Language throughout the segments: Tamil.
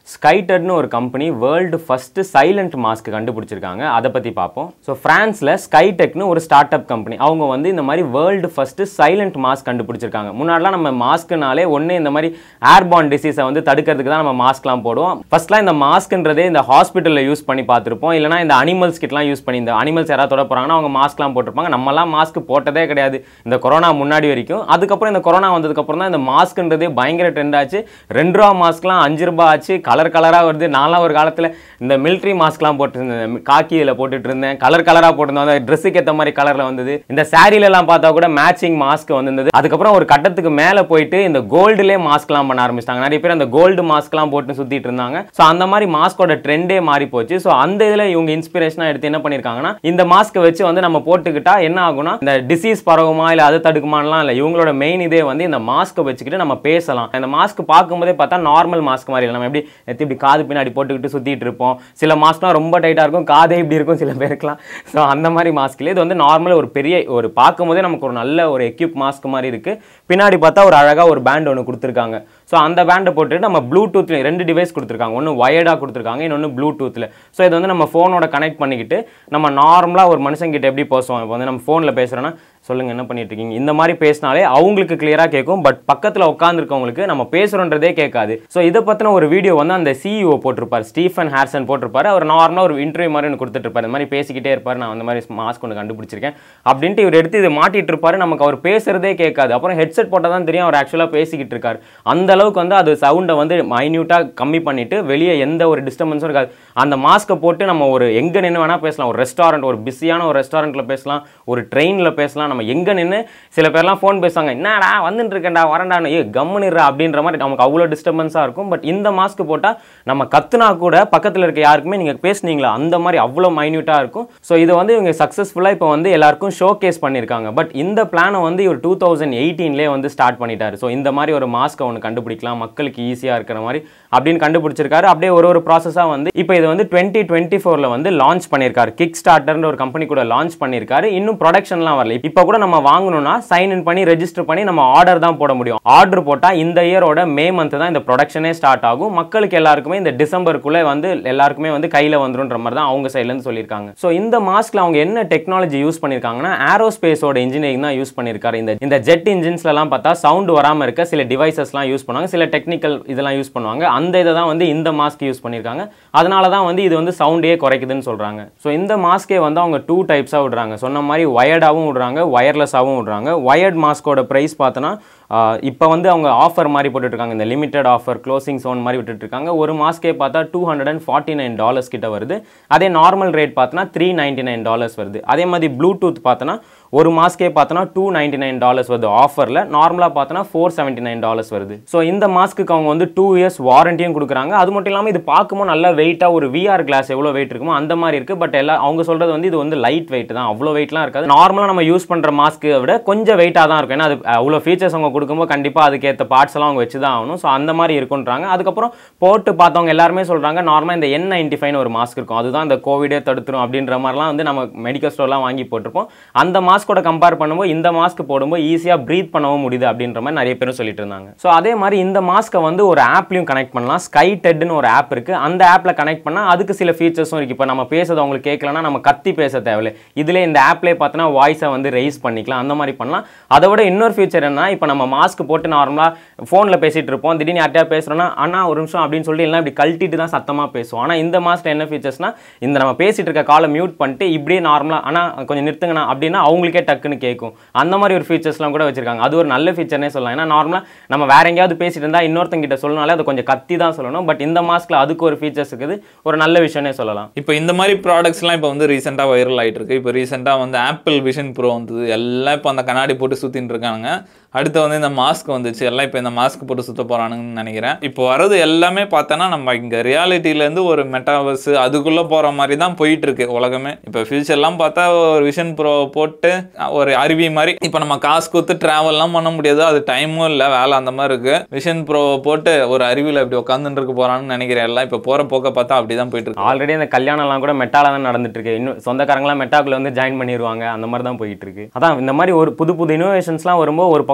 ஸ்கைடட்னு ஒரு company world first silent mask கண்டுபிடிச்சிருக்காங்க அதை பற்றி பார்ப்போம் ஸோ ஃப்ரான்ஸில் ஸ்கைடெக்னு ஒரு ஸ்டார்ட் அப் கம்பெனி அவங்க வந்து இந்த மாதிரி வேர்ல்டு ஃபர்ஸ்ட் சைலண்ட் மாஸ்க் கண்டுபிடிச்சிருக்காங்க முன்னாடிலாம் நம்ம மாஸ்க்குனாலே ஒன்று இந்த மாதிரி ஏர்பான் டிசீஸை வந்து தடுக்கிறதுக்கு தான் நம்ம மாஸ்க்லாம் போடுவோம் ஃபர்ஸ்ட்லாம் இந்த மாஸ்க்ன்றதே இந்த ஹாஸ்பிட்டலில் யூஸ் பண்ணி பார்த்துருப்போம் இல்லைனா இந்த அனிமல்ஸ் கிட்டலாம் யூஸ் பண்ணி இந்த அனிமல்ஸ் யாராவது தொட போகிறாங்கன்னா அவங்க மாஸ்க்லாம் போட்டிருப்பாங்க நம்மலாம் மாஸ்க் போட்டதே கிடையாது இந்த கொரோனா முன்னாடி வரைக்கும் அதுக்கப்புறம் இந்த கொரோனா வந்ததுக்கப்புறம் தான் இந்த மாஸ்க்ன்றதே பயங்கர ட்ரெண்ட் ஆச்சு ரெண்டு ரூபா மாஸ்க்லாம் அஞ்சு ரூபா ஆச்சு கலர் கலராக வருது நான்லாம் ஒரு காலத்தில் இந்த மிலிட்ரி மாஸ்க்லாம் போட்டுருந்தேன் காக்கியில் போட்டுட்டு இருந்தேன் கலர் கலராக போட்டிருந்தோம் அந்த ட்ரெஸ்ஸுக்கு ஏற்ற மாதிரி கலரில் வந்தது இந்த சாரீல எல்லாம் பார்த்தா கூட மேட்சிங் மாஸ்க் வந்திருந்தது அதுக்கப்புறம் ஒரு கட்டத்துக்கு மேலே போயிட்டு இந்த கோல்டுலே மாஸ்க்லாம் பண்ண ஆரம்பிச்சிட்டாங்க நிறைய பேர் அந்த கோல்டு மாஸ்க்லாம் போட்டு சுற்றிட்டு இருந்தாங்க ஸோ அந்த மாதிரி மாஸ்கோட ட்ரெண்டே மாறி போச்சு ஸோ அந்த இதில் இவங்க இன்ஸ்பிரேஷனாக எடுத்து என்ன பண்ணியிருக்காங்கன்னா இந்த மாஸ்க்கை வச்சு வந்து நம்ம போட்டுக்கிட்டா என்ன ஆகும்னா இந்த டிசீஸ் பரவுமா இல்லை அது தடுக்குமான்லாம் இல்லை இவங்களோட மெயின் இதே வந்து இந்த மாஸ்க்கை வச்சுக்கிட்டு நம்ம பேசலாம் இந்த மாஸ்க் பார்க்கும்போதே பார்த்தா நார்மல் மாஸ்க் மாதிரி இல்லை நம்ம எப்படி நெத்தி இப்படி காது பின்னாடி போட்டுக்கிட்டு சுற்றிட்டு இருப்போம் சில மாஸ்க்லாம் ரொம்ப டைட்டாக இருக்கும் காதே இப்படி இருக்கும் சில பேருக்குலாம் ஸோ அந்த மாதிரி மாஸ்க் இல்லை இது வந்து நார்மல் ஒரு பெரிய ஒரு பார்க்கும்போதே நமக்கு ஒரு நல்ல ஒரு எக்யூப் மாஸ்க் மாதிரி இருக்குது பின்னாடி பார்த்தா ஒரு அழகாக ஒரு பேண்ட் ஒன்று கொடுத்துருக்காங்க ஸோ அந்த பேண்டை போட்டுட்டு நம்ம ப்ளூடூத்ல ரெண்டு டிவைஸ் கொடுத்துருக்காங்க ஒன்று வயர்டாக கொடுத்துருக்காங்க இன்னொன்று ப்ளூடூத்தில் ஸோ இது வந்து நம்ம ஃபோனோட கனெக்ட் பண்ணிக்கிட்டு நம்ம நார்மலாக ஒரு மனுஷங்கிட்ட எப்படி பேசுவோம் இப்போ வந்து நம்ம ஃபோனில் பேசுகிறோன்னா சொல்லுங்கள் என்ன பண்ணிட்டு இருக்கீங்க இந்த மாதிரி பேசினாலே அவங்களுக்கு கிளியராக கேட்கும் பட் பக்கத்தில் உட்காந்துருக்கவங்களுக்கு நம்ம பேசுகிறோன்றதே கேட்காது ஸோ இதை பற்றின ஒரு வீடியோ வந்து அந்த சிஇஓ போட்டிருப்பார் ஸ்டீஃபன் ஹேர்சன் போட்டிருப்பாரு அவர் நார்மலாக ஒரு இன்டர்வியூ மாதிரி ஒன்று கொடுத்துட்டு இருப்பாரு இந்த மாதிரி பேசிக்கிட்டே இருப்பார் நான் அந்த மாதிரி மாஸ்க் ஒன்று கண்டுபிடிச்சிருக்கேன் அப்படின்ட்டு இவர் எடுத்து இதை மாட்டிட்டு இருப்பாரு நமக்கு அவர் பேசுறதே கேட்காது அப்புறம் ஹெட்செட் போட்டால் தான் தெரியும் அவர் ஆக்சுவலாக பேசிக்கிட்டு இருக்காரு அந்த அளவுக்கு வந்து அது சவுண்டை வந்து மைன்யூட்டாக கம்மி பண்ணிட்டு வெளியே எந்த ஒரு டிஸ்டர்பன்ஸும் இருக்காது அந்த மாஸ்க்கை போட்டு நம்ம ஒரு எங்கே நின்று வேணால் பேசலாம் ஒரு ரெஸ்டாரண்ட் ஒரு பிஸியான ஒரு ரெஸ்டாரண்ட்டில் பேசலாம் ஒரு ட்ரெயினில் பேசலாம் நம்ம எங்கே நின்று சில பேர்லாம் ஃபோன் பேசுவாங்க என்னடா வந்துட்டு இருக்கேன்டா வரண்டான்னு ஏ கம்முனிடுறா அப்படின்ற மாதிரி நமக்கு அவ்வளோ டிஸ்டர்பன்ஸாக இருக்கும் பட் இந்த மாஸ்க் போட்டால் நம்ம கத்துனா கூட பக்கத்தில் இருக்க யாருக்குமே நீங்கள் பேசுனீங்களா அந்த மாதிரி அவ்வளோ மைன்யூட்டாக இருக்கும் ஸோ இதை வந்து இவங்க சக்ஸஸ்ஃபுல்லாக இப்போ வந்து எல்லாருக்கும் ஷோ கேஸ் பண்ணியிருக்காங்க பட் இந்த பிளானை வந்து இவர் டூ தௌசண்ட் எயிட்டீன்லேயே வந்து ஸ்டார்ட் பண்ணிட்டாரு ஸோ இந்த மாதிரி ஒரு மாஸ்க்கை ஒன்று கண்டுபிடிக்கலாம் மக்களுக்கு ஈஸியாக இருக்கிற மாதிரி அப்படின்னு கண்டுபிடிச்சிருக்காரு அப்படியே ஒரு ஒரு ப்ராசஸாக வந்து இப்போ இது வந்து டுவெண்ட்டி டுவெண்ட்டி ஃபோரில் வந்து லான்ச் பண்ணியிருக்காரு கிக் ஸ்டார்டர்னு ஒரு கம்பெனி கூட லான்ச் பண்ணியிருக்காரு இன்னும் ப்ரொடக்ஷன்லாம் வரல இப்போ கூட நம்ம வாங்கணும்னா சைன் இன் பண்ணி ரெஜிஸ்டர் பண்ணி நம்ம ஆர்டர் தான் போட முடியும் ஆர்டர் போட்டால் இந்த இயரோட மே மந்த் தான் இந்த ப்ரொடக்ஷனே ஸ்டார்ட் ஆகும் மக்களுக்கு எல்லாருக்குமே இந்த டிசம்பருக்குள்ளே வந்து எல்லாருக்குமே வந்து கையில் வந்துருன்ற மாதிரி தான் அவங்க சைட்லேருந்து சொல்லியிருக்காங்க ஸோ இந்த மாஸ்க்ல அவங்க என்ன டெக்னாலஜி யூஸ் பண்ணியிருக்காங்கன்னா ஏரோஸ்பேஸோட இன்ஜினியரிங் தான் யூஸ் பண்ணியிருக்காரு இந்த இந்த ஜெட் இன்ஜின்ஸ்லாம் பார்த்தா சவுண்ட் வராமல் இருக்க சில டிவைசஸ்லாம் யூஸ் பண்ணுவாங்க சில டெக்னிக்கல் இதெல்லாம் யூஸ் பண்ணுவாங்க அந்த இதை தான் வந்து இந்த மாஸ்க் யூஸ் பண்ணியிருக்காங்க அதனால தான் வந்து இது வந்து சவுண்டே குறைக்குதுன்னு சொல்கிறாங்க ஸோ இந்த மாஸ்க்கே வந்து அவங்க டூ டைப்ஸாக விடுறாங்க சொன்ன மாதிரி வயர்டாகவும் விடுறாங்க ஒயர்லெஸ்ஸாகவும் விடுறாங்க வயர்ட் மாஸ்கோட ப்ரைஸ் பார்த்தோன்னா இப்போ வந்து அவங்க ஆஃபர் மாதிரி போட்டுட்ருக்காங்க இந்த லிமிடெட் ஆஃபர் க்ளோசிங் சோன் மாதிரி விட்டுட்ருக்காங்க ஒரு மாஸ்க்கே பார்த்தா two hundred and forty nine dollars கிட்ட வருது அதே நார்மல் ரேட் பார்த்தோன்னா த்ரீ நைன்ட்டி நைன் டாலர்ஸ் வருது அதே மாதிரி ப்ளூடூத் பார்த்தோன்னா ஒரு மாஸ்க்கே பார்த்தோன்னா டூ நைன்ட்டி நைன் டாலர்ஸ் வருது ஆஃபரில் நார்மலாக பார்த்தோன்னா ஃபோர் செவன்ட்டி நைன் டாலர்ஸ் வருது ஸோ இந்த மாஸ்க்கு அவங்க வந்து டூ இயர்ஸ் வாரண்டியும் கொடுக்குறாங்க அது மட்டும் இல்லாமல் இது பார்க்கும்போது நல்லா வெயிட்டாக ஒரு விஆர் கிளாஸ் எவ்வளோ வெயிட் இருக்குமோ அந்த மாதிரி இருக்குது பட் எல்லாம் அவங்க சொல்கிறது வந்து இது வந்து லைட் வெயிட் தான் அவ்வளோ வெயிட்லாம் இருக்காது நார்மலாக நம்ம யூஸ் பண்ணுற மாஸ்க்கு விட கொஞ்சம் வெயிட்டாக தான் இருக்கும் ஏன்னா அது அவ்வளோ ஃபீச்சர்ஸ் அவங்க கொடுக்கும்போது கண்டிப்பாக அதுக்கேற்ற பார்ட்ஸ் எல்லாம் அவங்க வச்சு தான் ஆகணும் ஸோ அந்த மாதிரி இருக்குன்றாங்க அதுக்கப்புறம் போட்டு பார்த்தவங்க எல்லாருமே சொல்கிறாங்க நார்மலாக இந்த என் நைன்டி ஃபைவ் ஒரு மாஸ்க் இருக்கும் அதுதான் இந்த கோவிடே தடுத்துரும் அப்படின்ற மாதிரிலாம் வந்து நம்ம மெடிக்கல் ஸ்டோர்லாம் வாங்கி போட்டிருப்போம் அந்த மாஸ்கோட கம்பேர் பண்ணும்போது இந்த மாஸ்க் போடும்போது ஈஸியாக ப்ரீத் பண்ணவும் முடியுது அப்படின்ற மாதிரி நிறைய பேரும் சொல்லிட்டு இருந்தாங்க ஸோ அதே மாதிரி இந்த மாஸ்க்கை வந்து ஒரு ஆப்லையும் கனெக்ட் பண்ணலாம் ஸ்கை டெட்னு ஒரு ஆப் இருக்குது அந்த ஆப்பில் கனெக்ட் பண்ணால் அதுக்கு சில ஃபீச்சர்ஸும் இருக்குது இப்போ நம்ம பேசுறது அவங்களுக்கு கேட்கலன்னா நம்ம கத்தி பேச தேவையில்லை இதில் இந்த ஆப்லேயே பார்த்தோன்னா வாய்ஸை வந்து ரைஸ் பண்ணிக்கலாம் அந்த மாதிரி பண்ணலாம் அதை விட இன்னொரு ஃபீச்சர் என்ன இப்போ நம்ம மாஸ்க் போட்டு நார்மலாக ஃபோனில் பேசிகிட்டு இருப்போம் திடீர்னு யார்ட்டையா பேசுகிறோன்னா அண்ணா ஒரு நிமிஷம் அப்படின்னு சொல்லிட்டு எல்லாம் இப்படி கழட்டிட்டு தான் சத்தமாக பேசுவோம் ஆனால் இந்த மாஸ்க்கில் என்ன ஃபீச்சர்ஸ்னா இந்த நம்ம பேசிகிட்டு இருக்க காலை மியூட் பண்ணிட்டு இப்படியே நார்மலாக ஆனால் கொஞ்சம் நிறுத்துங்கண்ணா அப்படின்னா அவங்களுக்கே டக்குன்னு கேட்கும் அந்த மாதிரி ஒரு ஃபீச்சர்ஸ்லாம் கூட வச்சிருக்காங்க அது ஒரு நல்ல ஃபீச்சர்னே சொல்லலாம் ஏன்னா நார்மலாக நம்ம வேற எங்கேயாவது பேசிட்டு இருந்தால் இன்னொருத்தங்கிட்ட சொல்லனாலே அது கொஞ்சம் கத்தி தான் சொல்லணும் பட் இந்த மாஸ்க்கில் அதுக்கு ஒரு ஃபீச்சர்ஸ் இருக்குது ஒரு நல்ல விஷயம்னே சொல்லலாம் இப்போ இந்த மாதிரி ப்ராடக்ட்ஸ்லாம் இப்போ வந்து ரீசெண்டாக வைரல் ஆயிட்டு இருக்கு இப்போ ரீசெண்டாக வந்து ஆப்பிள் விஷன் ப்ரோ வந்தது எல்லாம் இப்போ அந்த கண்ணாடி போட்டு சுற்றிட்டு இருக்காங்க அடுத்து வந்து இந்த மாஸ்க் வந்துச்சு எல்லாம் இப்போ இந்த மாஸ்க் போட்டு சுத்த போகிறானுங்கன்னு நினைக்கிறேன் இப்போ வரது எல்லாமே பார்த்தோன்னா நம்ம இங்கே ரியாலிட்டியிலேருந்து ஒரு மெட்டாவர்ஸ் அதுக்குள்ளே போகிற மாதிரி தான் போயிட்டு இருக்கு உலகமே இப்போ ஃபியூச்சர்லாம் பார்த்தா ஒரு விஷன் ப்ரோ போட்டு ஒரு அருவி மாதிரி இப்போ நம்ம காசு கொடுத்து ட்ராவல்லாம் பண்ண முடியாது அது டைமும் இல்லை வேலை அந்த மாதிரி இருக்கு விஷன் ப்ரோ போட்டு ஒரு அருவியில் இப்படி உட்காந்துட்டு இருக்க போகிறான்னு நினைக்கிறேன் எல்லாம் இப்போ போகிற போக்க பார்த்தா அப்படி தான் போயிட்டு இருக்கு ஆல்ரெடி இந்த கல்யாணம்லாம் கூட மெட்டால தான் நடந்துட்டு இருக்கு இன்னும் சொந்தக்காரங்களாம் மெட்டாக்குள்ள வந்து ஜாயின் பண்ணிடுவாங்க அந்த மாதிரி தான் போயிட்டு இருக்கு அதான் இந்த மாதிரி ஒரு புது புது இனோவேஷன்ஸ்லாம் வரும்போது ஒரு பக்கம் பயமா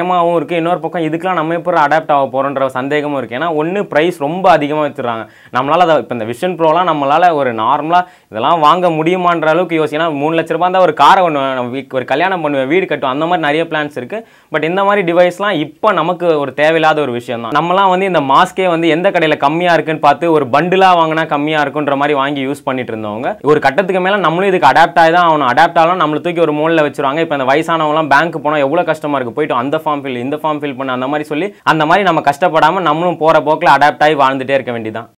பயமாகவும் இருக்குது இன்னொரு பக்கம் இதுக்கெலாம் நம்ம எப்போ அடாப்ட் ஆக போகிறோன்ற சந்தேகமும் இருக்குது ஏன்னா ஒன்று ப்ரைஸ் ரொம்ப அதிகமாக வச்சுருக்காங்க நம்மளால் அதை இப்போ இந்த விஷன் ப்ரோலாம் நம்மளால் ஒரு நார்மலாக இதெல்லாம் வாங்க முடியுமான்ற அளவுக்கு யோசினா மூணு லட்ச ரூபாய் தான் ஒரு காரை ஒன்று நம்ம வீ- ஒரு கல்யாணம் பண்ணுவேன் வீடு கட்டும் அந்த மாதிரி நிறைய பிளான்ஸ் இருக்குது பட் இந்த மாதிரி டிவைஸ்லாம் இப்போ நமக்கு ஒரு தேவையில்லாத ஒரு விஷயம் தான் நம்மலாம் வந்து இந்த மாஸ்கே வந்து எந்த கடையில் கம்மியாக இருக்குன்னு பார்த்து ஒரு பண்டிலாக வாங்கினா கம்மியாக இருக்குன்ற மாதிரி வாங்கி யூஸ் பண்ணிட்டு இருந்தவங்க ஒரு கட்டத்துக்கு மேலே நம்மளும் இதுக்கு அடாப்ட் ஆகி தான் அவனை அடாப்ட் ஆகலாம் நம்மளை தூக்கி ஒரு மூலையில் வச்சிருவாங்க இப்போ இந்த வயசானவங்களாம் பேங்க் போனால் எவ்வளோ கஷ்டமாக இருக்குது போயிட்டு அந்த ஃபார்ம் ஃபில் இந்த ஃபார்ம் ஃபில் பண்ண அந்த மாதிரி சொல்லி அந்த மாதிரி நம்ம கஷ்டப்படாமல் நம்மளும் போகிற போக்கில் அடாப்ட் ஆகி வாழ்ந்துட்டே இருக்க வேண்டியதான்